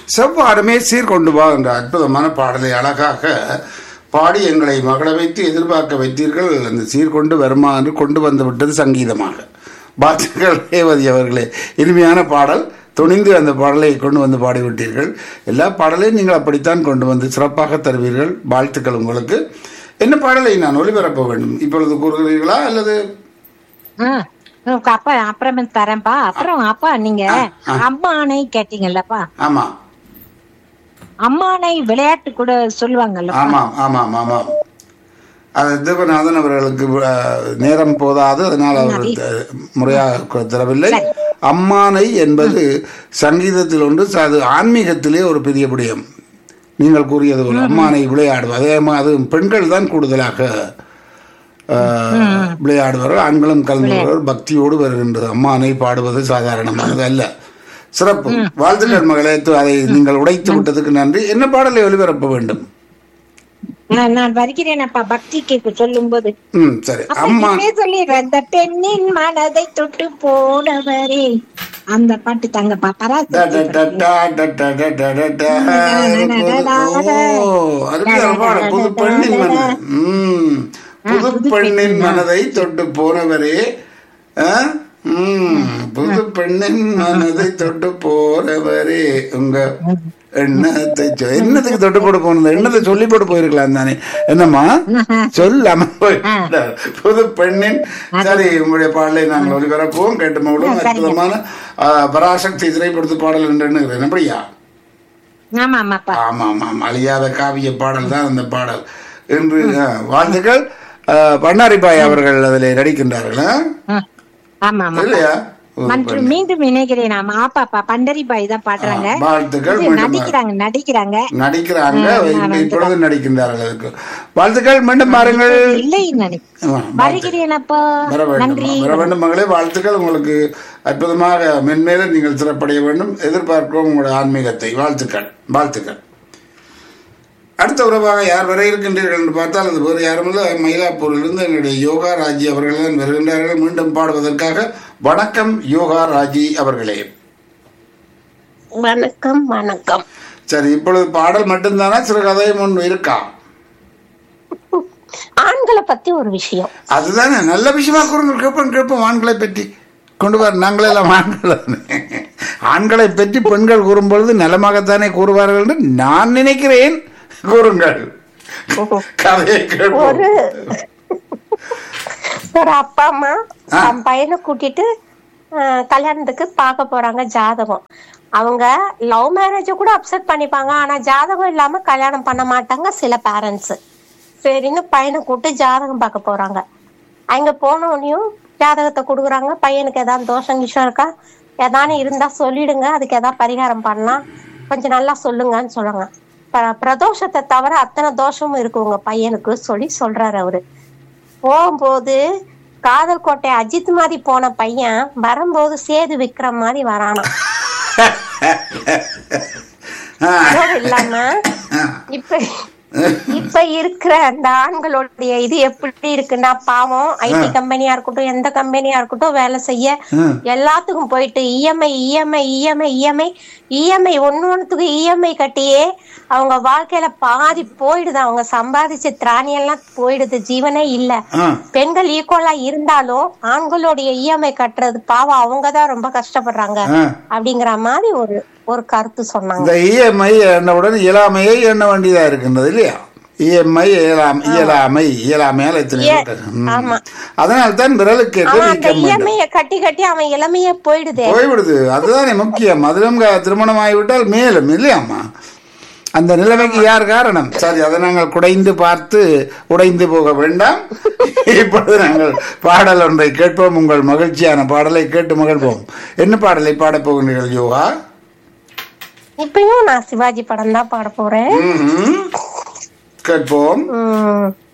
செவ்வாறுமே சீர்கொண்டு வா என்ற அற்புதமான பாடலை அழகாக பாடி எங்களை மகள வைத்து எதிர்பார்க்க வைத்தீர்கள் அந்த சீர்கொண்டு வருமா என்று கொண்டு வந்து விட்டது சங்கீதமாக பாத்துக்கள் ரேவதி அவர்களே இனிமையான பாடல் துணிந்து அந்த பாடலை கொண்டு வந்து பாடிவிட்டீர்கள் எல்லா பாடலையும் நீங்கள் அப்படித்தான் கொண்டு வந்து சிறப்பாக தருவீர்கள் வாழ்த்துக்கள் உங்களுக்கு என்ன பாடலை நான் ஒளிபரப்ப வேண்டும் இப்பொழுது கூறுகிறீர்களா அல்லது ஆ, உனக்கு அப்பா அப்புறமே தரேன்ப்பா அப்புறம் அப்பா நீங்க அம்மானை கேட்டீங்கல்லப்பா ஆமா அம்மானை விளையாட்டு கூட சொல்லுவாங்கல்ல ஆமாம் ஆமாம் ஆமாம் அது தேவநாதன் அவர்களுக்கு அஹ், நேரம் போதாது அதனால் அவர் த- முறையாக தரவில்லை அம்மானை என்பது சங்கீதத்தில் ஒன்று ச- அது ஆன்மீகத்திலே ஒரு பெரிய விடயம் நீங்கள் கூறியது போல அம்மானை விளையாடுவது அதே மா- அது பெண்கள் தான் கூடுதலாக அஹ், விளையாடுவார்கள் ஆண்களும் கலந்துள்ளவர்கள் பக்தியோடு வருகின்றது அம்மானை பாடுவது சாதாரணமானது அல்ல சிறப்பு வாழ்த்துக்கள் மகளே து- அதை நீங்கள் உடைத்து விட்டதுக்கு நன்றி என்ன பாடலை ஒளிபரப்ப வேண்டும் நான் நான் வருகிறேனப்பா பக்தி கேக்கு சொல்லும் போது ம் சரி அம்மா சொல்லிடுறேன் அந்த பெண்ணின் மனதை தொட்டு போனவரே அந்த பாட்டு தாங்கப்பா ட, பராசக்தி ட, ட, ட, ட, ட, ட, ட, ட, ட. ஓ, அருமையான பாடல். புது பெண்ணின் மனதை ம், புது பெண்ணின் மனதை தொட்டு போனவரே ஆ? ம், புது பெண்ணின் மனதை தொட்டு போறவரே உங்க எண்ணத்தை சொ- என்னத்துக்கு தொட்டு போட்டு போனது எண்ணத்தை சொல்லி போட்டு போயிருக்கலாம் தானே என்னம்மா சொல்லாம போயிட்டார். புது பெண்ணின் சரி உங்களுடைய பாடலை நாங்கள் ஒளிபரப்புவோம் கேட்டு மகளும் அற்புதமான ஆ, பராசக்தி திரைப்படத்து பாடல் என்று எண்ணுகிறேன் அப்படியா ஆமா ஆமாப்பா ஆமா ஆமாம் அழியாத காவிய பாடல் தான் அந்த பாடல் என்று ஆ, வாழ்த்துக்கள் ஆ, பண்ணாரிப்பாய் அவர்கள் அதில் நடிக்கின்றார்கள் ஆ? ஆ, ஆமா ஆமா இல்லையா மற்றும் மீண்டும் இணைகிறேன் ஆமா ஆப்பாப்பா பண்டரி பாய் தான் பாடுறாங்க வாழ்த்துக்கள் இது மீண்டும் நடிக்கிறாங்க நடிக்கிறாங்க நடிக்கிறாங்க இப்ப- இப்பொழுது நடிக்கின்றார்கள் அதுக்கு வாழ்த்துக்கள் மீண்டும் பாருங்கள் இல்லை நடி ஆ, வருகிறேன் அப்போ வர வேண்டும் நன்றி வர வேண்டும் மகளே வாழ்த்துக்கள் உங்களுக்கு அற்புதமாக மென்மேலும் நீங்கள் சிறப்படைய வேண்டும் எதிர்பார்க்கிறோம் உங்களுடைய ஆன்மீகத்தை வாழ்த்துக்கள் வாழ்த்துக்கள் அடுத்த உறவாக யார் வர இருக்கின்றீர்கள் என்று பார்த்தால் அது வேறு யாருமில்ல மயிலாப்பூரிலிருந்து என்னுடைய யோகா ராஜி அவர்கள் தான் வருகின்றார்கள் மீண்டும் பாடுவதற்காக வணக்கம் யோகா ராஜி அவர்களே வணக்கம் வணக்கம் சரி இப்பொழுது பாடல் மட்டும்தானா சிறு கதையும் ஒன்று இருக்கா ஆண்களை பத்தி ஒரு விஷயம் அதுதானே நல்ல விஷயமா கூறுங்க கேட்போம் கேட்போம் ஆண்களை பற்றி கொண்டு வர நாங்களே எல்லாம் ஆண்கள் தானே. ஆண்களை பற்றி பெண்கள் கூறும்பொழுது நலமாகத்தானே கூறுவார்கள் என்று நான் நினைக்கிறேன் கூறுங்கள் கதையை கேட்போம் ஒரு ஒரு அப்பா அம்மா தன் பையனை கூட்டிட்டு அஹ், கல்யாணத்துக்கு பார்க்க போறாங்க ஜாதகம் அவங்க லவ் மேரேஜ கூட அப்செட் பண்ணிப்பாங்க ஆனா ஜாதகம் இல்லாம கல்யாணம் பண்ண மாட்டாங்க சில பேரண்ட்ஸ் சரின்னு பையனை கூப்பிட்டு ஜாதகம் பார்க்க போறாங்க அங்க போனோடனையும் ஜாதகத்தை கொடுக்குறாங்க பையனுக்கு ஏதாவது தோஷம் கிஷம் இருக்கா ஏதானு இருந்தா சொல்லிடுங்க அதுக்கு ஏதாவது பரிகாரம் பண்ணலாம் கொஞ்சம் நல்லா சொல்லுங்கன்னு சொல்றாங்க ப- பிரதோஷத்தை தவிர அத்தனை தோஷமும் இருக்கு உங்க பையனுக்கு சொல்லி சொல்றாரு அவரு போகும்போது காதல் கோட்டை அஜித் மாதிரி போன பையன் வரும்போது சேது விக்ரம் மாதிரி வரானாம் ஆ, அதோடு இல்லாம ஆ, இப்ப இப்ப இருக்கிற அந்த ஆண்களுடைய இது எப்படி இருக்குன்னா பாவம் ஐடி கம்பெனியா இருக்கட்டும் எந்த கம்பெனியா இருக்கட்டும் வேலை செய்ய ம். எல்லாத்துக்கும் போயிட்டு EMI EMI EMI EMI EMI ஒண்ணு ஒண்ணுத்துக்கு இஎம்ஐ கட்டியே அவங்க வாழ்க்கையில பாதி போயிடுது அவங்க சம்பாதிச்ச திராணி எல்லாம் போயிடுது ஜீவனே இல்ல ஆ. பெண்கள் ஈக்குவலா இருந்தாலும் ஆண்களுடைய இஎம்ஐ கட்டுறது பாவம் அவங்கதான் ரொம்ப கஷ்டப்படுறாங்க ஆ. அப்படிங்கிற மாதிரி ஒரு ஒரு கருத்து சொன்னாங்க இந்த இஎம்ஐ எண்ணவுடன் இயலாமையை எண்ண வேண்டியதா இருக்கின்றது இல்லையா இஎம்ஐ இயலாம் இயலாமை இயலாமையால் எத்தனை இருக்கு? ம். ஆமா. அதனால் தான் விரலுக்கு ஏற்ற அவன் அந்த நீக்கம் வேண்டும் இஎம்ஐய கட்டி கட்டி அவன் இளமையே போயிடுதே போய்விடுது அதுதானே முக்கியம் அதிலும் க- திருமணம் ஆகிவிட்டால் மேலும் இல்லையாம்மா அந்த நிலைமைக்கு யார் காரணம் சரி அதை நாங்கள் குடைந்து பார்த்து உடைந்து போக வேண்டாம் இப்பொழுது நாங்கள் பாடல் ஒன்றை கேட்போம் உங்கள் மகிழ்ச்சியான பாடலை கேட்டு மகிழ்வோம் என்ன பாடலை பாடப் போகின்றீர்கள் யோகா இப்பயும் நான் சிவாஜி படம் தான் பாட போறேன் ம்ஹும். கேட்போம் உம்